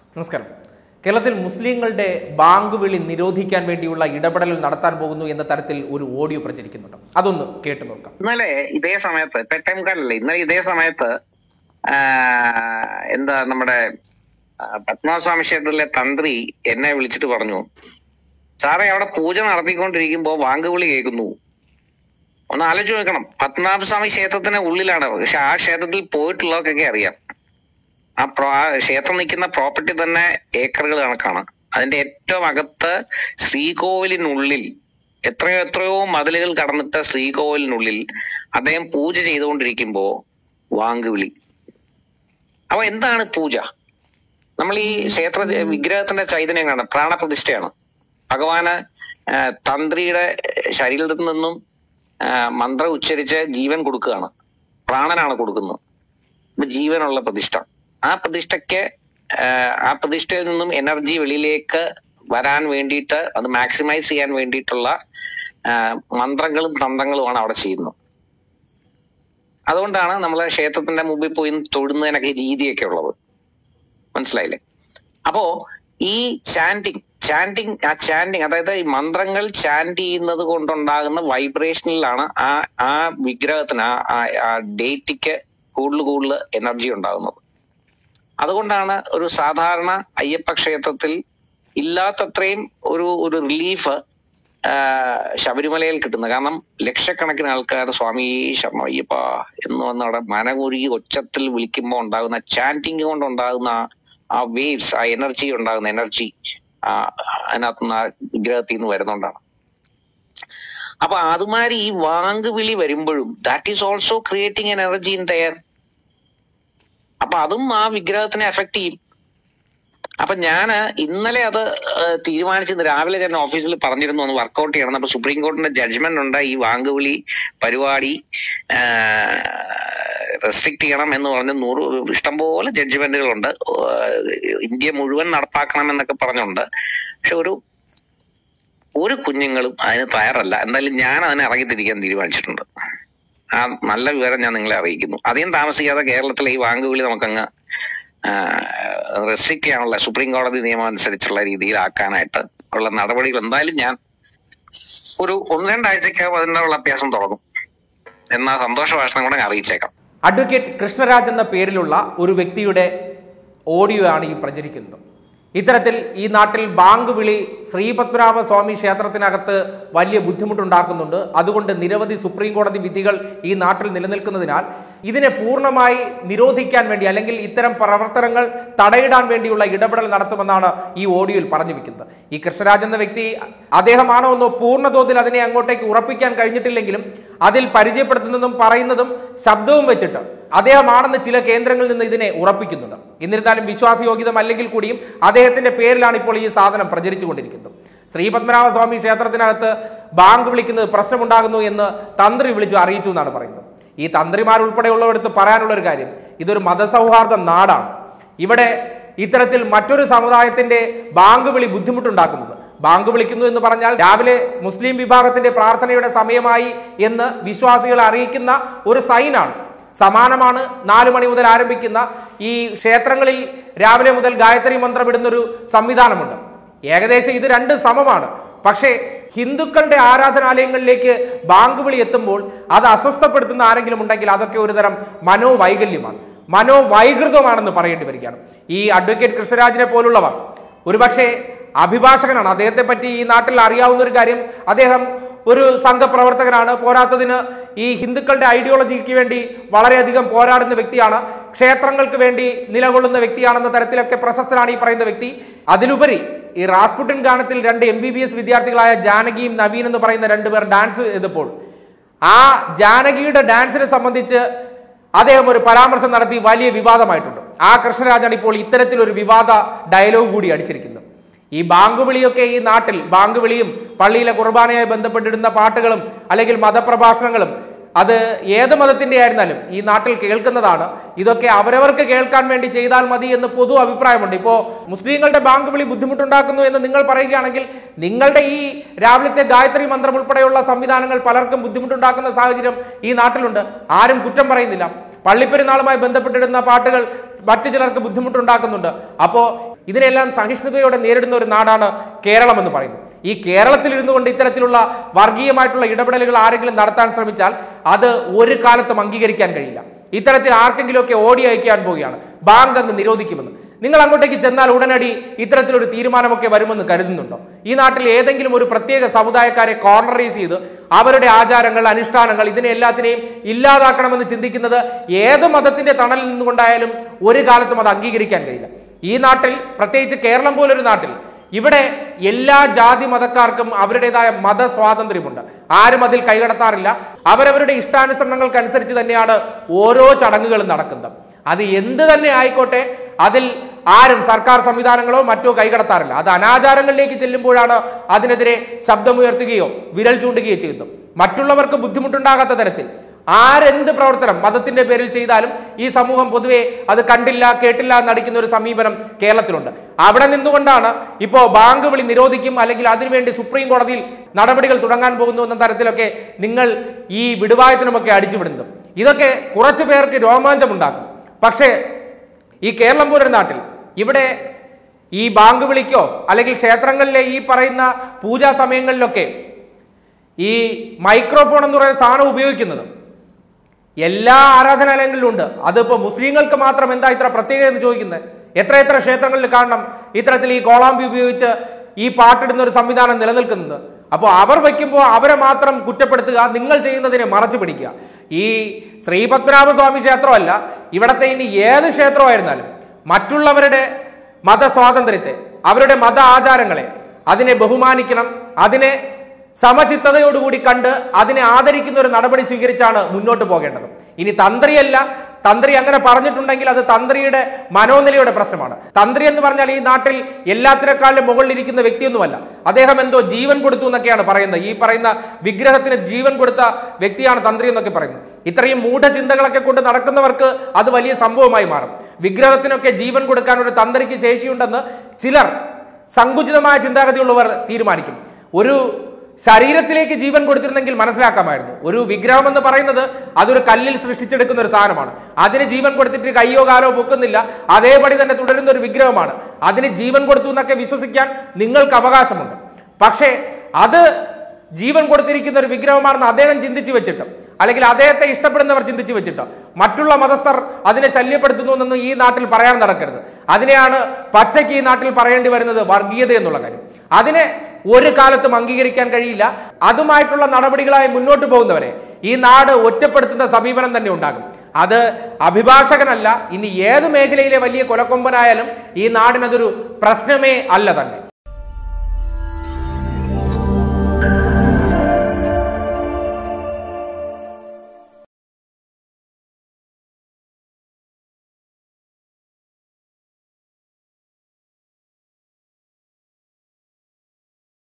നമസ്കാരം കേരളത്തിൽ മുസ്ലിങ്ങളുടെ ബാങ്ക് വിളി നിരോധിക്കാൻ വേണ്ടിയുള്ള ഇടപെടൽ നടത്താൻ പോകുന്നു എന്ന തരത്തിൽ ഒരു ഓഡിയോ പ്രചരിക്കുന്നുണ്ട് അതൊന്ന് കേട്ടു നോക്കാം ഇന്നലെ ഇതേ സമയത്ത് പെട്ടംകാലല്ലേ ഇന്നലെ ഇതേ സമയത്ത് ആ, എന്താ നമ്മുടെ ആ, പത്മനാഭസ്വാമി ക്ഷേത്രത്തിലെ തന്ത്രി എന്നെ വിളിച്ചിട്ട് പറഞ്ഞു സാറേ അവിടെ പൂജ നടത്തിക്കൊണ്ടിരിക്കുമ്പോ വാങ്കുവിളി കേൾക്കുന്നു ഒന്ന് ആലോചിച്ച് നോക്കണം പത്മനാഭസ്വാമി ക്ഷേത്രത്തിന് ഉള്ളിലാണ് പക്ഷെ ആ ക്ഷേത്രത്തിൽ പോയിട്ടുള്ളവർക്കൊക്കെ അറിയാം ആ പ്രോ ആ ക്ഷേത്രം നിൽക്കുന്ന പ്രോപ്പർട്ടി തന്നെ ഏക്കറുകൾ കണക്കാണ് അതിന്റെ ഏറ്റവും അകത്ത് ശ്രീകോവിലിനുള്ളിൽ എത്രയോ എത്രയോ മതിലുകൾ കടന്നിട്ട ശ്രീകോവിലിനുള്ളിൽ അദ്ദേഹം പൂജ ചെയ്തുകൊണ്ടിരിക്കുമ്പോ വാങ്കുവിളി അപ്പൊ എന്താണ് പൂജ നമ്മൾ ഈ ക്ഷേത്ര വിഗ്രഹത്തിന്റെ ചൈതന്യം കാണാം പ്രാണപ്രതിഷ്ഠയാണ് ഭഗവാന് ആ, തന്ത്രിയുടെ ശരീരത്തിൽ നിന്നും ആ, മന്ത്രം ഉച്ചരിച്ച് ജീവൻ കൊടുക്കുകയാണ് പ്രാണനാണ് കൊടുക്കുന്നത് അപ്പൊ ജീവനുള്ള പ്രതിഷ്ഠ ആ പ്രതിഷ്ഠയ്ക്ക് ആ, ആ പ്രതിഷ്ഠയിൽ നിന്നും എനർജി വെളിയിലേക്ക് വരാൻ വേണ്ടിയിട്ട് അത് മാക്സിമൈസ് ചെയ്യാൻ വേണ്ടിയിട്ടുള്ള ആ, മന്ത്രങ്ങളും തന്ത്രങ്ങളുമാണ് അവിടെ ചെയ്യുന്നത് അതുകൊണ്ടാണ് നമ്മൾ ക്ഷേത്രത്തിന്റെ മുമ്പിൽ പോയി തൊഴുന്നതിനൊക്കെ രീതിയൊക്കെ ഉള്ളത് മനസ്സിലായില്ലേ അപ്പോ ഈ ചാൻഡിങ് ചാൻഡിങ് ആ ചാൻഡിങ് അതായത് ഈ മന്ത്രങ്ങൾ ചാൻഡ് ചെയ്യുന്നത് കൊണ്ടുണ്ടാകുന്ന വൈബ്രേഷനിലാണ് ആ ആ വിഗ്രഹത്തിന് ആ ആ- ആ ഡേറ്റിക്ക് കൂടുതൽ കൂടുതൽ എനർജി ഉണ്ടാകുന്നത് അതുകൊണ്ടാണ് ഒരു സാധാരണ അയ്യപ്പ ക്ഷേത്രത്തിൽ ഇല്ലാത്തത്രയും ഒരു ഒരു റിലീഫ് ശബരിമലയിൽ കിട്ടുന്നത് കാരണം ലക്ഷക്കണക്കിന് ആൾക്കാർ സ്വാമി ശർമ്മ അയ്യപ്പ എന്ന് വന്ന് അവിടെ മനകുരുകി ഒച്ചത്തിൽ വിളിക്കുമ്പോൾ ഉണ്ടാകുന്ന ചാൻറ്റിങ് കൊണ്ടുണ്ടാകുന്ന ആ- ആ വേവ്സ് ആ എനർജി ഉണ്ടാകുന്ന എനർജി അതിനകത്തുനിന്ന് ആ വിഗ്രഹത്തിൽ നിന്ന് വരുന്നോണ്ടാണ് അപ്പൊ അതുമാതിരി ഈ വാങ്കുവിളി വരുമ്പോഴും that is also creating energy in their അപ്പൊ അതും ആ വിഗ്രഹത്തിനെ എഫക്ട് ചെയ്യും അപ്പൊ ഞാന് ഇന്നലെ അത് ഏഹ്, തീരുമാനിച്ചത് രാവിലെ ഞാൻ ഓഫീസിൽ പറഞ്ഞിരുന്നു ഒന്ന് വർക്കൗട്ട് ചെയ്യണം അപ്പൊ സുപ്രീം കോടതിന്റെ ജഡ്ജ്മെന്റ് ഉണ്ട് ഈ വാങ്കുവിളി പരിപാടി റെസ്ട്രിക്ട് ചെയ്യണം എന്ന് പറഞ്ഞ് നൂറ് ഇഷ്ടംപോലെ ജഡ്ജ്മെന്റുകളുണ്ട് ഇന്ത്യ മുഴുവൻ നടപ്പാക്കണം എന്നൊക്കെ പറഞ്ഞുണ്ട് പക്ഷെ ഒരു ഒരു കുഞ്ഞുങ്ങളും അതിന് തയ്യാറല്ല എന്തായാലും ഞാൻ അതിനെ ഇറങ്ങിത്തിരിക്കാൻ തീരുമാനിച്ചിട്ടുണ്ട് ആ നല്ല വിവരം ഞാൻ നിങ്ങളെ അറിയിക്കുന്നു അധികം താമസിക്കാതെ കേരളത്തിലെ ഈ വാങ്കുവിളി നമുക്കങ്ങ് റെസ്ട്രിക്ട് ചെയ്യാനുള്ള സുപ്രീം കോടതി നിയമം അനുസരിച്ചുള്ള രീതിയിലാക്കാനായിട്ട് ഉള്ള നടപടികൾ എന്തായാലും ഞാൻ ഒരു ഒന്ന് രണ്ടാഴ്ചക്കകം അതിനുള്ള അഭ്യാസം തുടങ്ങും എന്ന സന്തോഷ ഭാഷണം കൂടെ ഞാൻ അറിയിച്ചേക്കാം അഡ്വക്കേറ്റ് കൃഷ്ണരാജ് എന്ന പേരിലുള്ള ഒരു വ്യക്തിയുടെ ഓഡിയോ ആണ് ഈ പ്രചരിക്കുന്നത് ഇത്തരത്തിൽ ഈ നാട്ടിൽ ബാങ്ക് വിളി ശ്രീപത്മനാഭ സ്വാമി ക്ഷേത്രത്തിനകത്ത് വലിയ ബുദ്ധിമുട്ടുണ്ടാക്കുന്നുണ്ട് അതുകൊണ്ട് നിരവധി സുപ്രീം കോടതി വിധികൾ ഈ നാട്ടിൽ നിലനിൽക്കുന്നതിനാൽ ഇതിനെ പൂർണ്ണമായി നിരോധിക്കാൻ വേണ്ടി അല്ലെങ്കിൽ ഇത്തരം പ്രവർത്തനങ്ങൾ തടയിടാൻ വേണ്ടിയുള്ള ഇടപെടൽ നടത്തുമെന്നാണ് ഈ ഓഡിയോയിൽ പറഞ്ഞു വെക്കുന്നത് ഈ കൃഷ്ണരാജ് എന്ന വ്യക്തി അദ്ദേഹമാണോ എന്നോ പൂർണ്ണതോതിൽ അതിനെ അങ്ങോട്ടേക്ക് ഉറപ്പിക്കാൻ കഴിഞ്ഞിട്ടില്ലെങ്കിലും അതിൽ പരിചയപ്പെടുത്തുന്നതും പറയുന്നതും ശബ്ദവും വെച്ചിട്ട് അദ്ദേഹമാണെന്ന് ചില കേന്ദ്രങ്ങളിൽ നിന്ന് ഇതിനെ ഉറപ്പിക്കുന്നുണ്ട് എന്നിരുന്നാലും വിശ്വാസയോഗ്യതമല്ലെങ്കിൽ കൂടിയും അദ്ദേഹത്തിന്റെ പേരിലാണ് ഇപ്പോൾ ഈ സാധനം പ്രചരിച്ചുകൊണ്ടിരിക്കുന്നത് ശ്രീ പത്മനാഭസ്വാമി ക്ഷേത്രത്തിനകത്ത് ബാങ്ക് വിളിക്കുന്നത് പ്രശ്നമുണ്ടാകുന്നു എന്ന് തന്ത്രി വിളിച്ചു അറിയിച്ചു എന്നാണ് പറയുന്നത് ഈ തന്ത്രിമാരുൾപ്പെടെയുള്ളവരടുത്ത് പറയാനുള്ള ഒരു കാര്യം ഇതൊരു മതസൗഹാർദ്ദ നാടാണ് ഇവിടെ ഇത്തരത്തിൽ മറ്റൊരു സമുദായത്തിന്റെ ബാങ്ക് വിളി ബുദ്ധിമുട്ടുണ്ടാക്കുന്നത് ബാങ്ക് വിളിക്കുന്നു എന്ന് പറഞ്ഞാൽ രാവിലെ മുസ്ലിം വിഭാഗത്തിന്റെ പ്രാർത്ഥനയുടെ സമയമായി എന്ന് വിശ്വാസികളെ അറിയിക്കുന്ന ഒരു സൈനാണ് സമാനമാണ് നാലു മണി മുതൽ ആരംഭിക്കുന്ന ഈ ക്ഷേത്രങ്ങളിൽ രാവിലെ മുതൽ ഗായത്രി മന്ത്രം ഇടുന്നൊരു സംവിധാനമുണ്ട് ഏകദേശം ഇത് രണ്ട് സമമാണ് പക്ഷേ ഹിന്ദുക്കളുടെ ആരാധനാലയങ്ങളിലേക്ക് ബാങ്ക് വിളി എത്തുമ്പോൾ അത് അസ്വസ്ഥപ്പെടുത്തുന്ന ആരെങ്കിലും ഉണ്ടെങ്കിൽ അതൊക്കെ ഒരുതരം മനോവൈകല്യമാണ് മനോവൈകൃതമാണെന്ന് പറയേണ്ടി വരികയാണ് ഈ അഡ്വക്കേറ്റ് കൃഷ്ണരാജിനെ പോലുള്ളവർ ഒരുപക്ഷെ അഭിഭാഷകനാണ് അദ്ദേഹത്തെ പറ്റി ഈ നാട്ടിൽ അറിയാവുന്ന ഒരു കാര്യം അദ്ദേഹം ഒരു സംഘപ്രവർത്തകനാണ് പോരാത്തതിന് ഈ ഹിന്ദുക്കളുടെ ഐഡിയോളജിക്ക് വേണ്ടി വളരെയധികം പോരാടുന്ന വ്യക്തിയാണ് ക്ഷേത്രങ്ങൾക്ക് വേണ്ടി നിലകൊള്ളുന്ന വ്യക്തിയാണെന്ന തരത്തിലൊക്കെ പ്രശസ്തനാണ് ഈ പറയുന്ന വ്യക്തി അതിലുപരി ഈ റാസ്പുട്ടിൻ ഗാനത്തിൽ രണ്ട് എം ബി ബി എസ് വിദ്യാർത്ഥികളായ ജാനകിയും നവീൻ എന്ന് പറയുന്ന രണ്ടുപേർ ഡാൻസ് ചെയ്തപ്പോൾ ആ ജാനകിയുടെ ഡാൻസിനെ സംബന്ധിച്ച് അദ്ദേഹം ഒരു പരാമർശം നടത്തി വലിയ വിവാദമായിട്ടുണ്ട് ആ കൃഷ്ണരാജാണ് ഇപ്പോൾ ഇത്തരത്തിലൊരു വിവാദ ഡയലോഗ് കൂടി അടിച്ചിരിക്കുന്നത് ഈ ബാങ്ക് വിളിയൊക്കെ ഈ നാട്ടിൽ ബാങ്ക് വിളിയും പള്ളിയിലെ കുർബാനയായി ബന്ധപ്പെട്ടിടുന്ന പാട്ടുകളും അല്ലെങ്കിൽ മതപ്രഭാഷണങ്ങളും അത് ഏത് മതത്തിൻ്റെ ആയിരുന്നാലും ഈ നാട്ടിൽ കേൾക്കുന്നതാണ് ഇതൊക്കെ അവരവർക്ക് കേൾക്കാൻ വേണ്ടി ചെയ്താൽ മതി എന്ന് പൊതു അഭിപ്രായമുണ്ട് ഇപ്പോൾ മുസ്ലിങ്ങളുടെ ബാങ്ക് വിളി ബുദ്ധിമുട്ടുണ്ടാക്കുന്നു എന്ന് നിങ്ങൾ പറയുകയാണെങ്കിൽ നിങ്ങളുടെ ഈ രാവിലത്തെ ഗായത്രി മന്ത്രം ഉൾപ്പെടെയുള്ള സംവിധാനങ്ങൾ പലർക്കും ബുദ്ധിമുട്ടുണ്ടാക്കുന്ന സാഹചര്യം ഈ നാട്ടിലുണ്ട് ആരും കുറ്റം പറയുന്നില്ല പള്ളിപ്പെരുന്നാളുമായി ബന്ധപ്പെട്ടിരുന്ന പാട്ടുകൾ മറ്റു ചിലർക്ക് ബുദ്ധിമുട്ടുണ്ടാക്കുന്നുണ്ട് അപ്പോൾ ഇതിനെല്ലാം സഹിഷ്ണുതയോടെ നേരിടുന്ന ഒരു നാടാണ് കേരളം എന്ന് പറയുന്നത് ഈ കേരളത്തിൽ ഇരുന്നു കൊണ്ട് ഇത്തരത്തിലുള്ള വർഗീയമായിട്ടുള്ള ഇടപെടലുകൾ ആരെങ്കിലും നടത്താൻ ശ്രമിച്ചാൽ അത് ഒരു കാലത്തും അംഗീകരിക്കാൻ കഴിയില്ല ഇത്തരത്തിൽ ആർക്കെങ്കിലുമൊക്കെ ഓടി അയക്കാൻ പോവുകയാണ് ബാങ്ക് അങ്ങ് നിരോധിക്കുമെന്ന് നിങ്ങൾ അങ്ങോട്ടേക്ക് ചെന്നാൽ ഉടനടി ഇത്തരത്തിലൊരു തീരുമാനമൊക്കെ വരുമെന്ന് കരുതുന്നുണ്ടോ ഈ നാട്ടിൽ ഏതെങ്കിലും ഒരു പ്രത്യേക സമുദായക്കാരെ കോർണറൈസ് ചെയ്ത് അവരുടെ ആചാരങ്ങൾ അനുഷ്ഠാനങ്ങൾ ഇതിനെ എല്ലാത്തിനെയും ഇല്ലാതാക്കണമെന്ന് ചിന്തിക്കുന്നത് ഏത് മതത്തിന്റെ തണലിൽ നിന്നുകൊണ്ടായാലും ഒരു കാലത്തും അത് അംഗീകരിക്കാൻ കഴിയില്ല ഈ നാട്ടിൽ പ്രത്യേകിച്ച് കേരളം പോലൊരു നാട്ടിൽ ഇവിടെ എല്ലാ ജാതി മതക്കാർക്കും അവരുടേതായ മത സ്വാതന്ത്ര്യമുണ്ട് ആരും അതിൽ കൈകടത്താറില്ല അവരവരുടെ ഇഷ്ടാനുസരണങ്ങൾക്കനുസരിച്ച് തന്നെയാണ് ഓരോ ചടങ്ങുകളും നടക്കുന്നത് അത് എന്ത് തന്നെ ആയിക്കോട്ടെ അതിൽ ആരും സർക്കാർ സംവിധാനങ്ങളോ മറ്റോ കൈകടത്താറില്ല അത് അനാചാരങ്ങളിലേക്ക് ചെല്ലുമ്പോഴാണ് അതിനെതിരെ ശബ്ദമുയർത്തുകയോ വിരൽ ചൂണ്ടുകയോ ചെയ്യുന്നത് മറ്റുള്ളവർക്ക് ബുദ്ധിമുട്ടുണ്ടാകാത്ത തരത്തിൽ ആരെന്ത് പ്രവർത്തനം മതത്തിന്റെ പേരിൽ ചെയ്താലും ഈ സമൂഹം പൊതുവെ അത് കണ്ടില്ല കേട്ടില്ല എന്നടിക്കുന്ന ഒരു സമീപനം കേരളത്തിലുണ്ട് അവിടെ നിന്നുകൊണ്ടാണ് ഇപ്പോൾ ബാങ്ക് വിളി നിരോധിക്കും അല്ലെങ്കിൽ അതിനുവേണ്ടി സുപ്രീം കോടതിയിൽ നടപടികൾ തുടങ്ങാൻ പോകുന്നു എന്ന തരത്തിലൊക്കെ നിങ്ങൾ ഈ വിടുവായത്തിനുമൊക്കെ അടിച്ചുവിടുന്നത് ഇതൊക്കെ കുറച്ചു പേർക്ക് രോമാഞ്ചമുണ്ടാക്കും പക്ഷേ ഈ കേരളം പോലൊരു നാട്ടിൽ ഇവിടെ ഈ ബാങ്ക് വിളിക്കോ അല്ലെങ്കിൽ ക്ഷേത്രങ്ങളിലെ ഈ പറയുന്ന പൂജാ സമയങ്ങളിലൊക്കെ ഈ മൈക്രോഫോൺ എന്ന് പറയുന്ന സാധനം ഉപയോഗിക്കുന്നത് എല്ലാ ആരാധനാലയങ്ങളിലും ഉണ്ട് അതിപ്പോൾ മുസ്ലിങ്ങൾക്ക് മാത്രം എന്താ ഇത്ര പ്രത്യേകത എന്ന് ചോദിക്കുന്നത് എത്ര എത്ര ക്ഷേത്രങ്ങളിൽ കാണണം ഇത്തരത്തിൽ ഈ കോളാമ്പി ഉപയോഗിച്ച് ഈ പാട്ടിടുന്ന ഒരു സംവിധാനം നിലനിൽക്കുന്നത് അപ്പോൾ അവർ വയ്ക്കുമ്പോൾ അവരെ മാത്രം കുറ്റപ്പെടുത്തുക നിങ്ങൾ ചെയ്യുന്നതിനെ മറച്ചു പിടിക്കുക ഈ ശ്രീ പത്മനാഭസ്വാമി ക്ഷേത്രമല്ല ഇവിടത്തെ ഇനി ഏത് ക്ഷേത്രമായിരുന്നാലും മറ്റുള്ളവരുടെ മതസ്വാതന്ത്ര്യത്തെ അവരുടെ മത ആചാരങ്ങളെ അതിനെ ബഹുമാനിക്കണം അതിനെ സമചിത്തതയോടുകൂടി കണ്ട് അതിനെ ആദരിക്കുന്ന ഒരു നടപടി സ്വീകരിച്ചാണ് മുന്നോട്ട് പോകേണ്ടത് ഇനി തന്ത്രിയല്ല തന്ത്രി അങ്ങനെ പറഞ്ഞിട്ടുണ്ടെങ്കിൽ അത് തന്ത്രിയുടെ മനോനിലയുടെ പ്രശ്നമാണ് തന്ത്രി എന്ന് പറഞ്ഞാൽ ഈ നാട്ടിൽ എല്ലാത്തിനേക്കാളും മുകളിലിരിക്കുന്ന വ്യക്തിയൊന്നുമല്ല അദ്ദേഹം എന്തോ ജീവൻ കൊടുത്തു എന്നൊക്കെയാണ് പറയുന്നത് ഈ പറയുന്ന വിഗ്രഹത്തിന് ജീവൻ കൊടുത്ത വ്യക്തിയാണ് തന്ത്രി എന്നൊക്കെ പറയുന്നത് ഇത്രയും മൂഢചിന്തകളൊക്കെ കൊണ്ട് നടക്കുന്നവർക്ക് അത് വലിയ സംഭവമായി മാറും വിഗ്രഹത്തിനൊക്കെ ജീവൻ കൊടുക്കാൻ ഒരു തന്ത്രിക്ക് ശേഷിയുണ്ടെന്ന് ചിലർ സങ്കുചിതമായ ചിന്താഗതിയുള്ളവർ തീരുമാനിക്കും ഒരു ശരീരത്തിലേക്ക് ജീവൻ കൊടുത്തിരുന്നെങ്കിൽ മനസ്സിലാക്കാമായിരുന്നു ഒരു വിഗ്രഹം എന്ന് പറയുന്നത് അതൊരു കല്ലിൽ സൃഷ്ടിച്ചെടുക്കുന്ന ഒരു സാധനമാണ് അതിന് ജീവൻ കൊടുത്തിട്ട് കയ്യോ കാലോ പൊക്കുന്നില്ല അതേപടി തന്നെ തുടരുന്ന ഒരു വിഗ്രഹമാണ് അതിന് ജീവൻ കൊടുത്തു എന്നൊക്കെ വിശ്വസിക്കാൻ നിങ്ങൾക്ക് അവകാശമുണ്ട് പക്ഷേ അത് ജീവൻ കൊടുത്തിരിക്കുന്ന ഒരു വിഗ്രഹമാണെന്ന് അദ്ദേഹം ചിന്തിച്ചു വെച്ചിട്ട് അല്ലെങ്കിൽ അദ്ദേഹത്തെ ഇഷ്ടപ്പെടുന്നവർ ചിന്തിച്ചു വെച്ചിട്ട് മറ്റുള്ള മതസ്ഥർ അതിനെ ശല്യപ്പെടുത്തുന്നു എന്നൊന്നും ഈ നാട്ടിൽ പറയാൻ നടക്കരുത് അതിനെയാണ് പച്ചയ്ക്ക് ഈ നാട്ടിൽ പറയേണ്ടി വരുന്നത് വർഗീയത എന്നുള്ള കാര്യം അതിനെ ഒരു കാലത്തും അംഗീകരിക്കാൻ കഴിയില്ല അതുമായിട്ടുള്ള നടപടികളായി മുന്നോട്ട് പോകുന്നവരെ ഈ നാട് ഒറ്റപ്പെടുത്തുന്ന സമീപനം തന്നെ ഉണ്ടാകും അത് അഭിഭാഷകനല്ല ഇനി ഏത് മേഖലയിലെ വലിയ കൊലക്കൊമ്പനായാലും ഈ നാടിനതൊരു പ്രശ്നമേ അല്ല തന്നെ